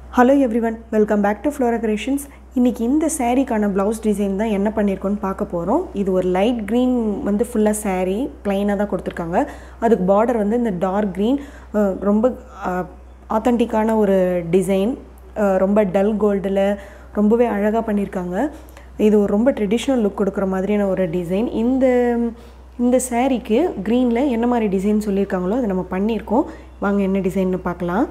hello everyone welcome back to Flora Creations இன்றைக்கி இந்த சாரீக்கான blouse design தான் என்ன பண்ணியிருக்கோன்னு பார்க்க போகிறோம் இது ஒரு லைட் க்ரீன் வந்து ஃபுல்லாக saree ப்ளைனாக தான் கொடுத்துருக்காங்க அதுக்கு பார்டர் வந்து இந்த டார்க் க்ரீன் ரொம்ப ஆத்தென்டிக்கான ஒரு டிசைன் ரொம்ப டல் கோல்டில் ரொம்பவே அழகாக பண்ணியிருக்காங்க இது ஒரு ரொம்ப ட்ரெடிஷ்னல் லுக் கொடுக்குற மாதிரியான ஒரு டிசைன் இந்த இந்த சாரீக்கு க்ரீனில் என்ன மாதிரி டிசைன் சொல்லியிருக்காங்களோ அதை நம்ம பண்ணியிருக்கோம் வாங்க என்ன டிசைன்னு பார்க்கலாம்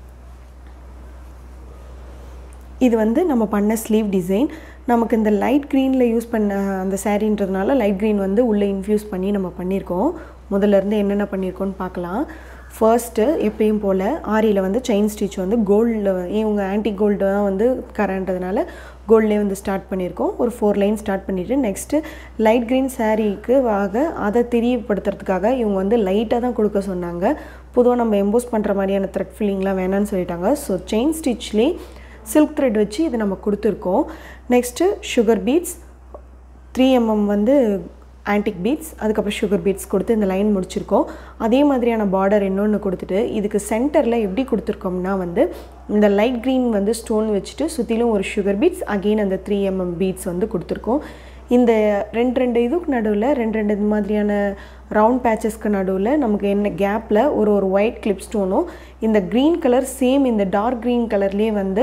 இது வந்து நம்ம பண்ண ஸ்லீவ் டிசைன் நமக்கு இந்த லைட் க்ரீனில் யூஸ் பண்ண அந்த சாரீன்றதுனால லைட் க்ரீன் வந்து உள்ளே இன்ஃப்யூஸ் பண்ணி நம்ம பண்ணியிருக்கோம் முதல்லேருந்து என்னென்ன பண்ணியிருக்கோன்னு பார்க்கலாம் ஃபர்ஸ்ட்டு எப்பயும் போல் ஆரியில் வந்து செயின் ஸ்டிச் வந்து கோல்டில் இவங்க ஆன்டி கோல்டு தான் வந்து கரன்றதுனால கோல்ட்லேயே வந்து ஸ்டார்ட் பண்ணியிருக்கோம் ஒரு ஃபோர் லைன் ஸ்டார்ட் பண்ணிவிட்டு நெக்ஸ்ட்டு லைட் க்ரீன் சாரீக்கு ஆக அதை தெரியப்படுத்துறதுக்காக இவங்க வந்து லைட்டாக தான் கொடுக்க சொன்னாங்க பொதுவாக நம்ம எம்போஸ் பண்ணுற மாதிரியான த்ரெட் ஃபில்லிங்லாம் வேணான்னு சொல்லிட்டாங்க ஸோ செயின் ஸ்டிச்லேயே சில்க் த்ரெட் வச்சு இதை நம்ம கொடுத்துருக்கோம் next sugar beads three MM வந்து ஆன்டிக் பீட்ஸ் அதுக்கப்புறம் சுகர் பீட்ஸ் கொடுத்து இந்த லைன் முடிச்சிருக்கோம் அதே மாதிரியான பார்டர் இன்னொன்று கொடுத்துட்டு இதுக்கு சென்டரில் எப்படி கொடுத்துருக்கோம்னா வந்து இந்த லைட் க்ரீன் வந்து ஸ்டோன் வச்சுட்டு சுற்றிலும் ஒரு சுகர் பீட்ஸ் அகெயின் அந்த த்ரீ எம்எம் பீட்ஸ் வந்து கொடுத்துருக்கோம் இந்த ரெண்டு ரெண்டு இதுக்கு நடுவில் ரெண்டு ரெண்டு இது மாதிரியான ரவுண்ட் பேச்சஸ்க்கு நடுவில் நமக்கு என்ன கேப்பில் ஒரு ஒரு ஒயிட் கிளிப் ஸ்டோனும் இந்த க்ரீன் கலர் சேம் இந்த டார்க் க்ரீன் கலர்லேயே வந்து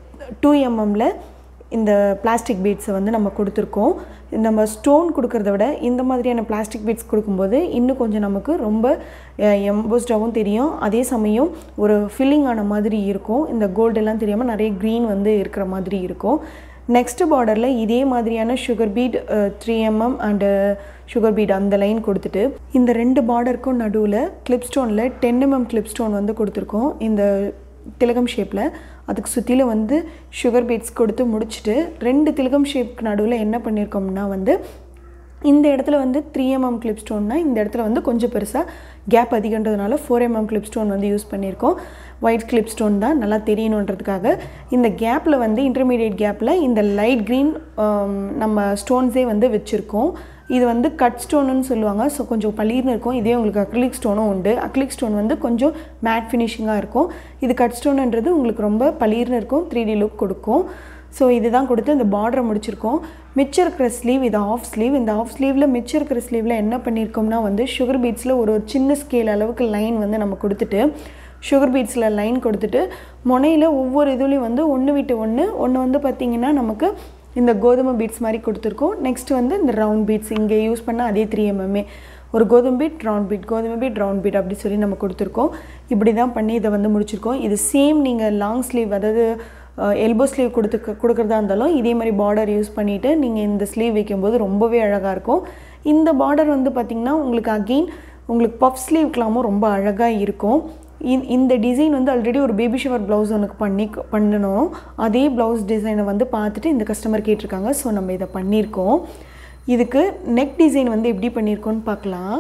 டூ எம்எம்மில் இந்த பிளாஸ்டிக் பீட்ஸை வந்து நம்ம கொடுத்துருக்கோம் நம்ம ஸ்டோன் கொடுக்கறத விட இந்த மாதிரியான பிளாஸ்டிக் பீட்ஸ் கொடுக்கும்போது இன்னும் கொஞ்சம் நமக்கு ரொம்ப எம்போஸ்டாகவும் தெரியும் அதே சமயம் ஒரு ஃபில்லிங் ஆன மாதிரி இருக்கும் இந்த கோல்டெல்லாம் தெரியாமல் நிறைய க்ரீன் வந்து இருக்கிற மாதிரி இருக்கும் நெக்ஸ்ட் பார்டரில் இதே மாதிரியான sugar bead three MM and sugar bead அந்த லைன் கொடுத்துட்டு இந்த ரெண்டு பார்டருக்கும் நடுவில் கிளிப் ஸ்டோனில் டென் எம்எம் கிளிப் ஸ்டோன் வந்து கொடுத்துருக்கோம் இந்த திலகம் ஷேப்பில் அதுக்கு சுற்றிலும் வந்து சுகர் பீட்ஸ் கொடுத்து முடிச்சுட்டு ரெண்டு திலகம் ஷேப்க்கு நடுவில் என்ன பண்ணியிருக்கோம்னா வந்து இந்த இடத்துல வந்து த்ரீ எம்எம் கிளிப் ஸ்டோன்னா இந்த இடத்துல வந்து கொஞ்சம் பெருசாக கேப் அதிகன்றதுனால ஃபோர் எம்எம் கிளிப் ஸ்டோன் வந்து யூஸ் பண்ணியிருக்கோம் ஒயிட் கிளிப் ஸ்டோன் தான் நல்லா தெரியணுன்றதுக்காக இந்த கேப்பில் வந்து இன்டர்மீடியட் கேப்பில் இந்த லைட் க்ரீன் நம்ம ஸ்டோன்ஸே வந்து வச்சுருக்கோம் இது வந்து கட் ஸ்டோனுன்னு சொல்லுவாங்க ஸோ கொஞ்சம் பளீர்னு இருக்கும் இதே உங்களுக்கு அக்லிக் ஸ்டோனும் உண்டு அக்லிக் ஸ்டோன் வந்து கொஞ்சம் மேட் ஃபினிஷிங்காக இருக்கும் இது கட் ஸ்டோனுன்றது உங்களுக்கு ரொம்ப பளீர்னு இருக்கும் த்ரீ டி லுக் கொடுக்கும் ஸோ இதுதான் கொடுத்து இந்த பார்டரை முடிச்சிருக்கோம் மிச்சம் இருக்கிற ஸ்லீவ் இது ஆஃப் ஸ்லீவ் இந்த ஆஃப் ஸ்லீவில் மிச்சம் இருக்கிற ஸ்லீவில் என்ன பண்ணியிருக்கோம்னா வந்து சுகர் பீட்ஸில் ஒரு ஒரு சின்ன ஸ்கேல் அளவுக்கு லைன் வந்து நம்ம கொடுத்துட்டு சுகர் பீட்ஸில் லைன் கொடுத்துட்டு முனையில் ஒவ்வொரு இதுலேயும் வந்து ஒன்று விட்டு ஒன்று ஒன்று வந்து பார்த்திங்கன்னா நமக்கு இந்த கோதுமை பீட்ஸ் மாதிரி கொடுத்துருக்கோம் நெக்ஸ்ட் வந்து இந்த ரவுண்ட் பீட்ஸ் இங்கே யூஸ் பண்ண அதே த்ரீ எம்எம்ஏ ஒரு கோதுமை பீட் ரவுண்ட் பீட் கோதுமை பீட் ரவுண்ட் பீட் அப்படி சொல்லி நம்ம கொடுத்துருக்கோம் இப்படி தான் பண்ணி இதை வந்து முடிச்சிருக்கோம் இது சேம் நீங்கள் லாங் ஸ்லீவ் அதாவது எல்போ ஸ்லீவ் கொடுத்து கொடுக்குறதா இருந்தாலும் இதே மாதிரி பார்டர் யூஸ் பண்ணிவிட்டு நீங்கள் இந்த ஸ்லீவ் வைக்கும்போது ரொம்பவே அழகாக இருக்கும் இந்த பார்டர் வந்து பார்த்திங்கன்னா உங்களுக்கு அகெயின் உங்களுக்கு பஃப் ஸ்லீவ்க்கெலாமும் ரொம்ப அழகாக இருக்கும் இந்த டிசைன் வந்து ஆல்ரெடி ஒரு பேபி ஷவர் ப்ளவுஸ் ஒன்றுக்கு பண்ணி பண்ணணும் அதே ப்ளவுஸ் டிசைனை வந்து பார்த்துட்டு இந்த கஸ்டமர் கேட்டிருக்காங்க ஸோ நம்ம இதை பண்ணியிருக்கோம் இதுக்கு நெக் டிசைன் வந்து எப்படி பண்ணியிருக்கோன்னு பார்க்கலாம்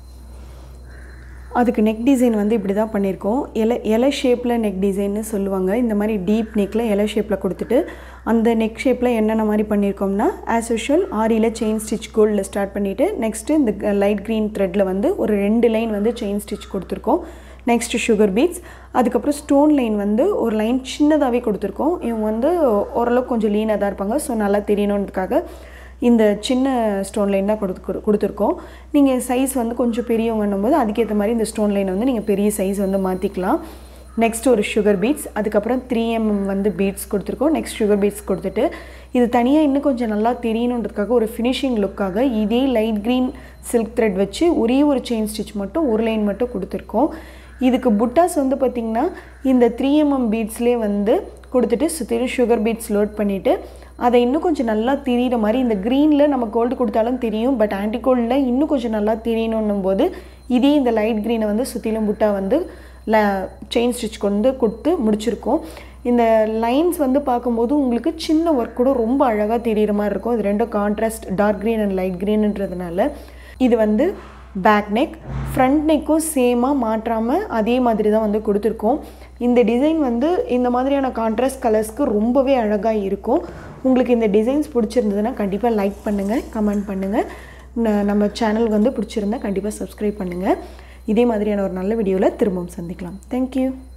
அதுக்கு நெக் டிசைன் வந்து இப்படி தான் பண்ணியிருக்கோம் இலை இலை ஷேப்பில் நெக் டிசைன்னு சொல்லுவாங்க இந்த மாதிரி டீப் நெக்கில் இலை ஷேப்பில் கொடுத்துட்டு அந்த நெக் ஷேப்பில் என்னென்ன மாதிரி பண்ணியிருக்கோம்னா ஆஸ் யூஷுவல் ஆரியில் செயின் ஸ்டிச் கோல்டில் ஸ்டார்ட் பண்ணிவிட்டு நெக்ஸ்ட்டு இந்த லைட் க்ரீன் த்ரெட்டில் வந்து ஒரு ரெண்டு லைன் வந்து செயின் ஸ்டிச் கொடுத்துருக்கோம் நெக்ஸ்ட்டு சுகர் பீட்ஸ் அதுக்கப்புறம் ஸ்டோன் லைன் வந்து ஒரு லைன் சின்னதாகவே கொடுத்துருக்கோம் இவங்க வந்து ஓரளவுக்கு கொஞ்சம் லீனாக தான் இருப்பாங்க ஸோ நல்லா தெரியணுன்றதுக்காக இந்த சின்ன ஸ்டோன் லைன் தான் கொடுத்து கொடுத்துருக்கோம் நீங்கள் சைஸ் வந்து கொஞ்சம் பெரியவங்கன்னும் போது அதுக்கேற்ற மாதிரி இந்த ஸ்டோன் லைனை வந்து நீங்கள் பெரிய சைஸ் வந்து மாற்றிக்கலாம் நெக்ஸ்ட் ஒரு சுகர் பீட்ஸ் அதுக்கப்புறம் த்ரீ எம்எம் வந்து பீட்ஸ் கொடுத்துருக்கோம் நெக்ஸ்ட் சுகர் பீட்ஸ் கொடுத்துட்டு இது தனியாக இன்னும் கொஞ்சம் நல்லா தெரியணுன்றதுக்காக ஒரு ஃபினிஷிங் லுக்காக இதே லைட் க்ரீன் சில்க் த்ரெட் வச்சு ஒரே ஒரு செயின் ஸ்டிச் மட்டும் ஒரு லைன் மட்டும் கொடுத்துருக்கோம் இதுக்கு புட்டாஸ் வந்து பார்த்திங்கன்னா இந்த த்ரீ எம்எம் பீட்ஸ்லேயே வந்து கொடுத்துட்டு சுற்றிலும் சுகர் பீட்ஸ் லோட் பண்ணிவிட்டு அதை இன்னும் கொஞ்சம் நல்லா தெரிகிற மாதிரி இந்த க்ரீனில் நம்ம கோல்டு கொடுத்தாலும் தெரியும் பட் ஆன்டி கோல்டில் இன்னும் கொஞ்சம் நல்லா தெரியணும் போது இதே இந்த லைட் க்ரீனை வந்து சுற்றிலும் புட்டா வந்து ல செயின் ஸ்டிச் கொண்டு கொடுத்து முடிச்சிருக்கோம் இந்த லைன்ஸ் வந்து பார்க்கும்போது உங்களுக்கு சின்ன ஒர்க் கூட ரொம்ப அழகாக தெரிகிற மாதிரி இருக்கும் இது ரெண்டும் contrast dark green and light க்ரீன்ன்றதுனால இது வந்து பேக் நெக் ஃப்ரண்ட் நெக்கும் சேமாக மாற்றாமல் அதே மாதிரி தான் வந்து கொடுத்துருக்கோம் இந்த டிசைன் வந்து இந்த மாதிரியான கான்ட்ராஸ்ட் கலர்ஸ்க்கு ரொம்பவே அழகாக இருக்கும் உங்களுக்கு இந்த டிசைன்ஸ் பிடிச்சிருந்ததுன்னா கண்டிப்பாக லைக் பண்ணுங்கள் கமெண்ட் பண்ணுங்கள் நம்ம சேனல் வந்து பிடிச்சிருந்தா கண்டிப்பாக சப்ஸ்கிரைப் பண்ணுங்கள் இதே மாதிரியான ஒரு நல்ல வீடியோவில் திரும்பவும் சந்திக்கலாம் தேங்க்யூ